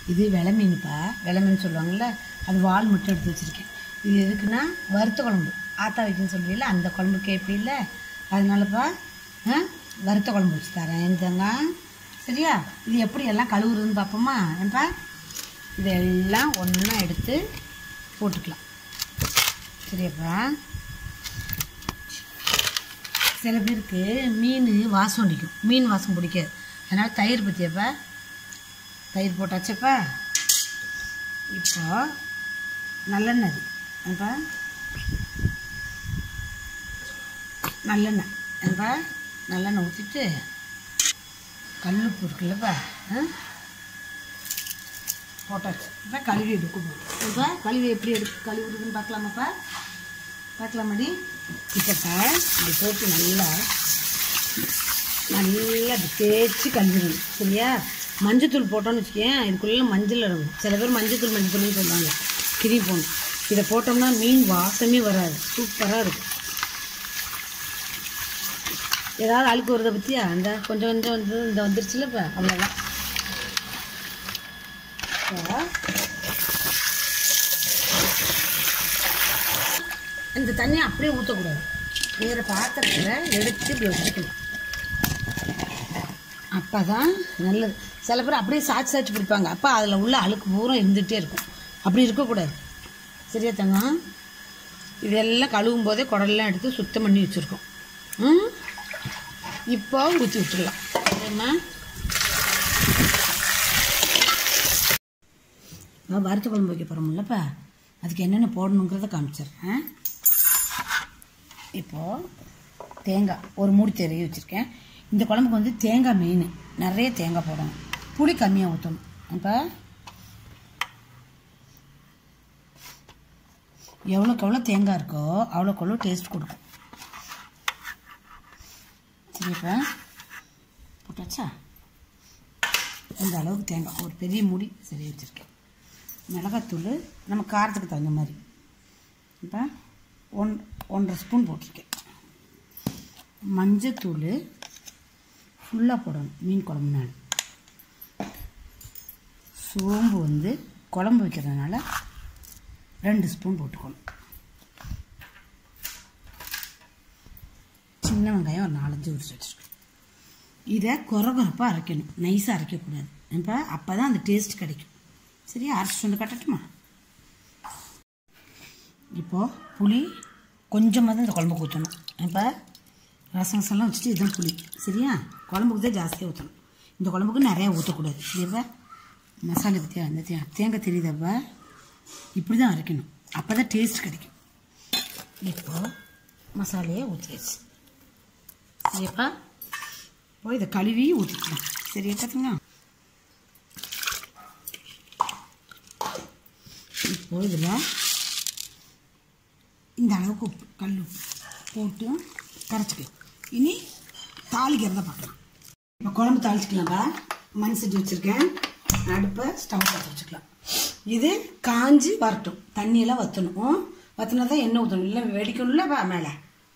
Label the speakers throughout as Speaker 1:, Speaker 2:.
Speaker 1: இது வெலை மீனுப்பா வெலை மீன் சொல்லுவாங்கள்ல அது வால் மட்டும் எடுத்து வச்சுருக்கேன் இது எதுக்குன்னா வறுத்த குழம்பு ஆத்தா வைக்கன்னு சொல்லுவீல்ல அந்த குழம்பு கேட்பீல்ல அதனாலப்பா ஆ வறுத்த குழம்பு வச்சு தரேன் எந்தங்க சரியா இது எப்படி எல்லாம் கழுவுறதுன்னு பார்ப்போமா ஏன்பா இதெல்லாம் ஒன்றா எடுத்து போட்டுக்கலாம் சரியாப்பா சில பேருக்கு மீன் வாசம் அடிக்கும் மீன் வாசம் பிடிக்காது அதனால் தயிர் பற்றியப்பா தயிர் போட்டாச்சப்பா இப்போ நல்லெண்ணெய் அது ஏன்பா நல்லெண்ணெய் ஏன்பா நல்லெண்ணெய் ஊற்றிட்டு கல்லுப்பு இருக்குல்லப்பா ஆ போட்டாச்சு இப்போ கழுவி எடுக்கணும் இப்போ கழுவி எப்படி எடுத்து கழுவுறதுன்னு பார்க்கலாமாப்பா பார்க்கலாமாடி இப்போப்பா இப்படி போட்டு நல்லா நல்லா இப்படி தேய்ச்சி கழுவிடணும் சரியா மஞ்சத்தூள் போட்டோன்னு வச்சுக்கேன் இதுக்குள்ளே மஞ்சள் இறங்கும் சில பேர் மஞ்சத்தூள் மஞ்சத்தூள்னு சொல்லுவாங்க கிரி போகணும் இதை போட்டோம்னா மீன் வாசமே வராது சூப்பராக இருக்கும் ஏதாவது அழுக்கு வருதை பற்றியா அந்த கொஞ்சம் கொஞ்சம் வந்து இந்த வந்துருச்சுல இப்போ அவ்வளோதான் இப்போ இந்த தண்ணியை அப்படியே ஊற்றக்கூடாது வேறு பாத்திரத்தில் எடுத்து இப்படி வச்சுக்கணும் அப்போ தான் நல்லது சில பேர் அப்படியே சாய்ச்சி சாய்ச்சி பிடிப்பாங்க அப்போ அதில் உள்ள அழுக்கு பூரா இருந்துகிட்டே இருக்கும் அப்படி இருக்கக்கூடாது சரியா தங்கம் இதெல்லாம் கழுவும் போதே குடல்லாம் எடுத்து சுத்தம் பண்ணி வச்சுருக்கோம் ம் இப்போ ஊற்றி விட்டுடலாம் சரிம்மா நான் வறுத்த குழம்பு வைக்க போகிறோம்லப்பா அதுக்கு என்னென்ன போடணுங்கிறத காமிச்சிடுறேன் இப்போது தேங்காய் ஒரு மூடி தெரிய வச்சுருக்கேன் இந்த குழம்புக்கு வந்து தேங்காய் மெயின் நிறைய தேங்காய் போடணும் புளி கம்மியாக ஊற்றணும் இப்போ எவ்வளோக்கு எவ்வளோ தேங்காய் இருக்கோ அவ்வளோக்கு எவ்வளோ டேஸ்ட் கொடுக்கும் சரி இப்போ போட்டாச்சா இந்த அளவுக்கு தேங்காய் ஒரு பெரிய மூடி சரி வச்சுருக்கேன் மிளகாத்தூள் நம்ம காரத்துக்கு தகுந்த மாதிரி இப்போ ஒன் ஒன்றரை ஸ்பூன் போட்டிருக்கேன் மஞ்சத்தூள் ஃபுல்லாக போடணும் மீன் குழம்புனால சோம்பு வந்து குழம்பு வைக்கிறதுனால ரெண்டு ஸ்பூன் போட்டுக்கணும் சின்ன வெங்காயம் ஒரு நாலஞ்சு உரிச்சு வச்சுருக்கேன் இதை குறகுறப்பாக அரைக்கணும் நைஸாக அரைக்கக்கூடாது இப்போ அப்போ தான் அந்த டேஸ்ட் கிடைக்கும் சரியா அரைச்சிட்டு வந்து கட்டட்டுமா இப்போது புளி கொஞ்சமாக தான் இந்த குழம்புக்கு ஊற்றணும் இப்போ ரசம் ரசம்லாம் வச்சுட்டு இதுதான் புளி சரியா குழம்புக்கு தான் ஜாஸ்தியாக ஊற்றணும் இந்த குழம்புக்கு நிறையா ஊற்றக்கூடாது இப்போ மசாலா பற்றியா இந்த தே தேங்காய் தெரியுதாப்பா இப்படி தான் அரைக்கணும் அப்போ தான் டேஸ்ட் கிடைக்கும் இப்போது மசாலையை ஊற்றியாச்சு சரியாப்பா இப்போ இதை கழுவி ஊற்றிக்கலாம் சரியா பார்த்துங்க இப்போ இதில் இந்த அளவுக்கு உப்பு கல் உப்பு போட்டு கரைச்சிக்கலாம் இனி தாளிக்கிறத பார்க்கலாம் இப்போ குழம்பு தாளிச்சிக்கலாம்ப்பா மண் செஞ்சு வச்சுருக்கேன் அடுப்பை ஸ்டவ் பற்ற வச்சுக்கலாம் இது காஞ்சி வரட்டும் தண்ணியெல்லாம் வற்றணும் வற்றினா தான் எண்ணெய் ஊற்றணும் இல்லை வெடிக்கணும்ல மேலே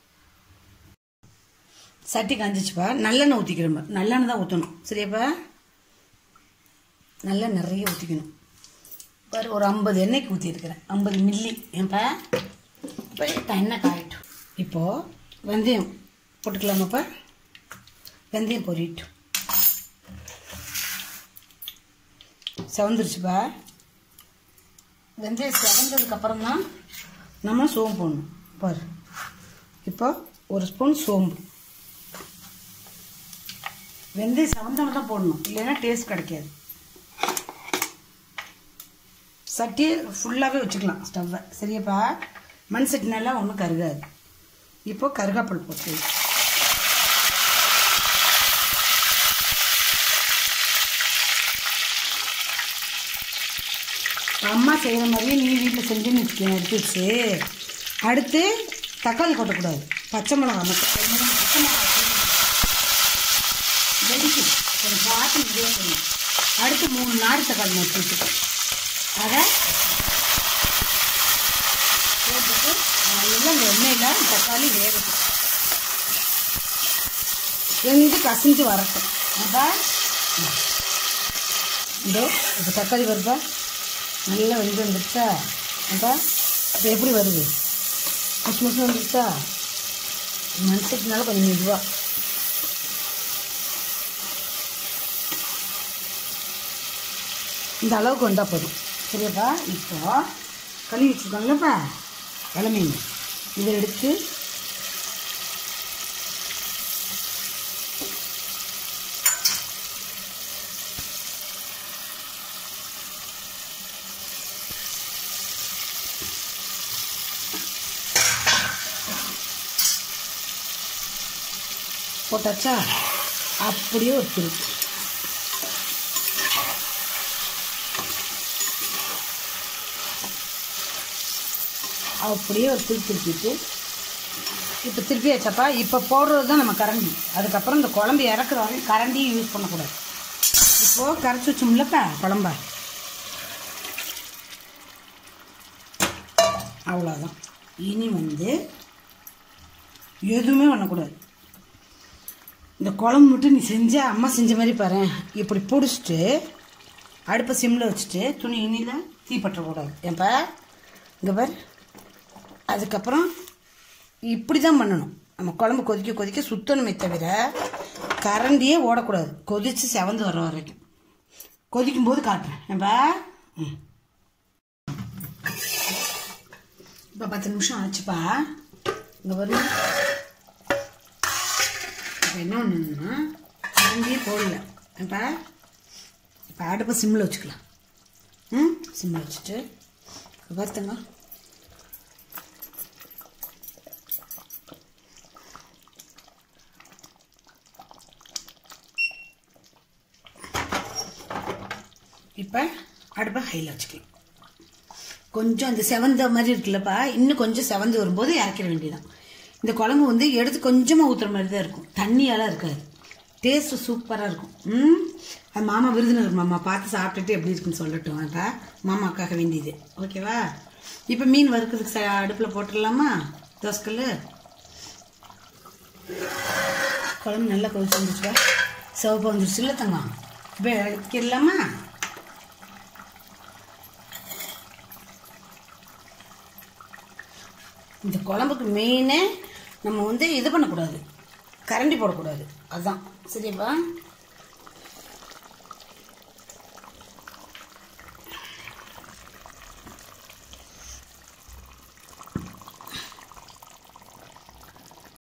Speaker 1: சட்டி காஞ்சிச்சுப்பா நல்லெண்ணெய் ஊற்றிக்கிறோம் நல்லெண்ணெய் தான் ஊற்றணும் சரியாப்பா நல்லா நிறைய ஊற்றிக்கணும் பாரு ஒரு ஐம்பது எண்ணெய்க்கு ஊற்றிருக்கிறேன் ஐம்பது மில்லி ஏன்ப்பா இப்போ எண்ணெய் காயட்டும் இப்போது வெந்தயம் போட்டுக்கலாமாப்பா வெந்தயம் பொரியட்டும் செவந்துருச்சுப்பா வெந்தயம் செவந்ததுக்கப்புறம் தான் நம்ம சோம்பு போடணும் பாரு இப்போ ஒரு ஸ்பூன் சோம்பு வெந்தயம் செவந்தோன்னு தான் போடணும் இல்லைன்னா டேஸ்ட் கிடைக்காது சட்டியை ஃபுல்லாகவே வச்சுக்கலாம் ஸ்டவ்வை சரியாப்பா மண் சட்டினால ஒன்றும் கருகாது இப்போ கருகாப்பல் போட்டு அம்மா செய்கிற மாதிரியே நீ வீட்டில் செஞ்சுன்னு வச்சுக்கேன் எடுத்து வச்சு அடுத்து தக்காளி கொட்டக்கூடாது பச்சை மிளகா மட்டும் பச்சை மிளகா பச்சை மிளகா வெடிக்கும் கொஞ்சம் பார்த்து முடிய பண்ணணும் அடுத்து மூணு நாடு தக்காளி நட்டு வச்சுக்கோ அதை போட்டுட்டு நல்லா இந்த எண்ணெயில் தக்காளி வேகட்டும் வெந்து கசிஞ்சு வரட்டும் அப்போ இதோ இப்போ தக்காளி வருதா நல்லா வெந்து வந்துருச்சா அப்பா இப்போ எப்படி வருது முசு முசு வந்துருச்சா மனுஷத்துனால கொஞ்சம் இதுவாக இந்த அளவுக்கு வந்தால் போதும் சரியாப்பா இப்போ கழுவி வச்சுருக்காங்களப்பா இளமீன் இதை எடுத்து போட்டாச்சா அப்படியே ஒரு திருப்பு அப்படியே ஒரு திருப்பி திருப்பிட்டு இப்போ திருப்பியாச்சப்பா இப்போ போடுறது தான் நம்ம கரண்டி அதுக்கப்புறம் இந்த குழம்பு இறக்குற வரையும் கரண்டியும் யூஸ் பண்ணக்கூடாது இப்போது கரைச்சி வச்சோம்லப்பா குழம்ப அவ்வளோதான் இனி வந்து எதுவுமே பண்ணக்கூடாது இந்த குழம்பு மட்டும் நீ செஞ்ச அம்மா செஞ்ச மாதிரி பாரு இப்படி பிடிச்சிட்டு அடுப்பை சிம்மில் வச்சுட்டு துணி இனியில் தீ பற்றக்கூடாது ஏன்பா இங்கே பார் அதுக்கப்புறம் இப்படி தான் பண்ணணும் நம்ம குழம்பு கொதிக்க கொதிக்க சுத்தணுமே தவிர கரண்டியே ஓடக்கூடாது கொதித்து செவந்து வர வரைக்கும் கொதிக்கும் போது காட்டுறேன் ஏன்பா ம் இப்போ பத்து நிமிஷம் ஆச்சுப்பா இங்கே வரும் இப்போ என்ன ஒன்றுன்னா கரண்டியே போடல ஏன்பா இப்போ அடுப்பை சிம்மில் வச்சுக்கலாம் ம் சிம்மில் வச்சுட்டு பார்த்துங்க இப்போ அடுப்பை ஹையில் வச்சுக்கலாம் கொஞ்சம் அந்த செவந்த மாதிரி இருக்குல்லப்பா இன்னும் கொஞ்சம் செவந்து வரும்போது இறக்கிட வேண்டியதான் இந்த குழம்பு வந்து எடுத்து கொஞ்சமாக ஊற்றுற மாதிரி தான் இருக்கும் தண்ணியெல்லாம் இருக்காது டேஸ்ட்டு சூப்பராக இருக்கும் ம் அது மாமா விருதுநகர் மாமா பார்த்து சாப்பிட்டுட்டு எப்படி இருக்குன்னு சொல்லட்டும் அப்பா மாமாக்காக வேண்டியது ஓகேவா இப்போ மீன் வறுக்கிறதுக்கு ச அடுப்பில் போட்டுடலாமா தோசைக்கல் குழம்பு நல்லா கொதிச்சு வந்துச்சுப்பா சிவப்பு வந்துருச்சு இல்லை தங்கம் இப்போ இறக்கிடலாமா இந்த குழம்புக்கு மெயினே நம்ம வந்து இது பண்ணக்கூடாது கரண்டி போடக்கூடாது அதுதான் சரியாப்பா